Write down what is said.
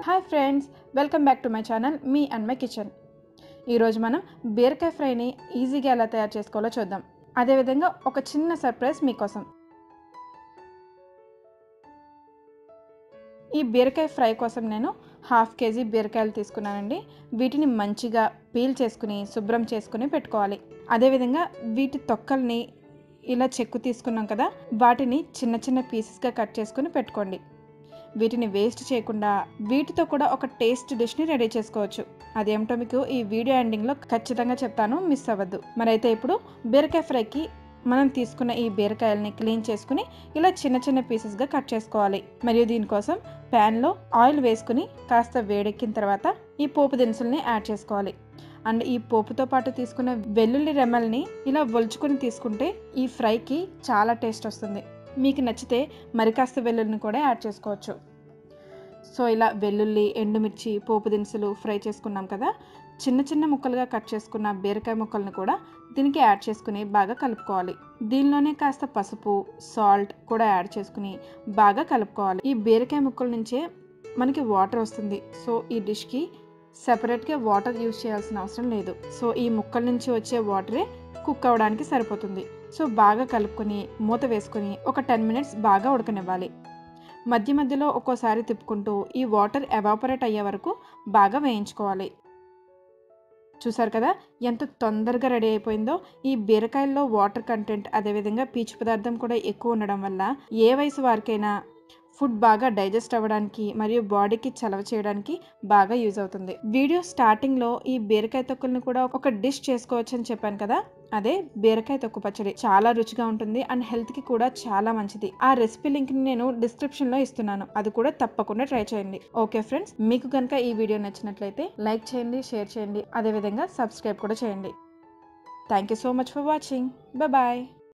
hi friends welcome back to my channel మీ and my kitchen ఈరోజు మనం బీరకాయ ఫ్రైని ఈజీగా ఎలా తయారు చేసుకోవాలో చూద్దాం అదేవిధంగా ఒక చిన్న సర్ప్రైజ్ మీకోసం ఈ బీరకాయ ఫ్రై కోసం నేను హాఫ్ కేజీ బీరకాయలు తీసుకున్నానండి వీటిని మంచిగా పీల్ చేసుకుని శుభ్రం చేసుకుని పెట్టుకోవాలి అదేవిధంగా వీటి తొక్కల్ని ఇలా చెక్కు తీసుకున్నాం కదా వాటిని చిన్న చిన్న పీసెస్గా కట్ చేసుకుని పెట్టుకోండి వీటిని వేస్ట్ చేయకుండా వీటితో కూడా ఒక టేస్ట్ డిష్ని రెడీ చేసుకోవచ్చు అదేమిటో మీకు ఈ వీడియో ఎండింగ్లో ఖచ్చితంగా చెప్తాను మిస్ అవ్వద్దు మరైతే ఇప్పుడు బీరకాయ ఫ్రైకి మనం తీసుకున్న ఈ బీరకాయలని క్లీన్ చేసుకుని ఇలా చిన్న చిన్న పీసెస్గా కట్ చేసుకోవాలి మరియు దీనికోసం ప్యాన్లో ఆయిల్ వేసుకుని కాస్త వేడెక్కిన తర్వాత ఈ పోపు దినుసుల్ని యాడ్ చేసుకోవాలి అండ్ ఈ పోపుతో పాటు తీసుకున్న వెల్లుల్లి రెమ్మల్ని ఇలా ఒలుచుకొని తీసుకుంటే ఈ ఫ్రైకి చాలా టేస్ట్ వస్తుంది మీకు నచ్చితే మరి కాస్త వెల్లుల్లిని కూడా యాడ్ చేసుకోవచ్చు సో ఇలా వెల్లుల్లి ఎండుమిర్చి పోపు దినుసులు ఫ్రై చేసుకున్నాం కదా చిన్న చిన్న ముక్కలుగా కట్ చేసుకున్న బీరకాయ ముక్కల్ని కూడా దీనికి యాడ్ చేసుకుని బాగా కలుపుకోవాలి దీనిలోనే కాస్త పసుపు సాల్ట్ కూడా యాడ్ చేసుకుని బాగా కలుపుకోవాలి ఈ బీరకాయ ముక్కల నుంచే మనకి వాటర్ వస్తుంది సో ఈ డిష్కి సెపరేట్గా వాటర్ యూజ్ చేయాల్సిన అవసరం లేదు సో ఈ ముక్కల నుంచి వచ్చే వాటరే కుక్ అవ్వడానికి సరిపోతుంది సో బాగా కలుపుకొని మూత వేసుకొని ఒక టెన్ మినిట్స్ బాగా ఉడకనివ్వాలి మధ్య మధ్యలో ఒక్కోసారి తిప్పుకుంటూ ఈ వాటర్ ఎవాపరేట్ అయ్యే వరకు బాగా వేయించుకోవాలి చూసారు కదా ఎంత తొందరగా రెడీ అయిపోయిందో ఈ బీరకాయల్లో వాటర్ కంటెంట్ అదేవిధంగా పీచు పదార్థం కూడా ఎక్కువ ఉండడం వల్ల ఏ వయసు వారికైనా ఫుడ్ బాగా డైజెస్ట్ అవ్వడానికి మరియు బాడీకి చలవ చేయడానికి బాగా యూజ్ అవుతుంది వీడియో స్టార్టింగ్లో ఈ బీరకాయ తొక్కుల్ని కూడా ఒక డిష్ చేసుకోవచ్చు అని చెప్పాను కదా అదే బీరకాయ తొక్కు పచ్చడి చాలా రుచిగా ఉంటుంది అండ్ హెల్త్కి కూడా చాలా మంచిది ఆ రెసిపీ లింక్ని నేను డిస్క్రిప్షన్లో ఇస్తున్నాను అది కూడా తప్పకుండా ట్రై చేయండి ఓకే ఫ్రెండ్స్ మీకు కనుక ఈ వీడియో నచ్చినట్లయితే లైక్ చేయండి షేర్ చేయండి అదేవిధంగా సబ్స్క్రైబ్ కూడా చేయండి thank you so much for watching bye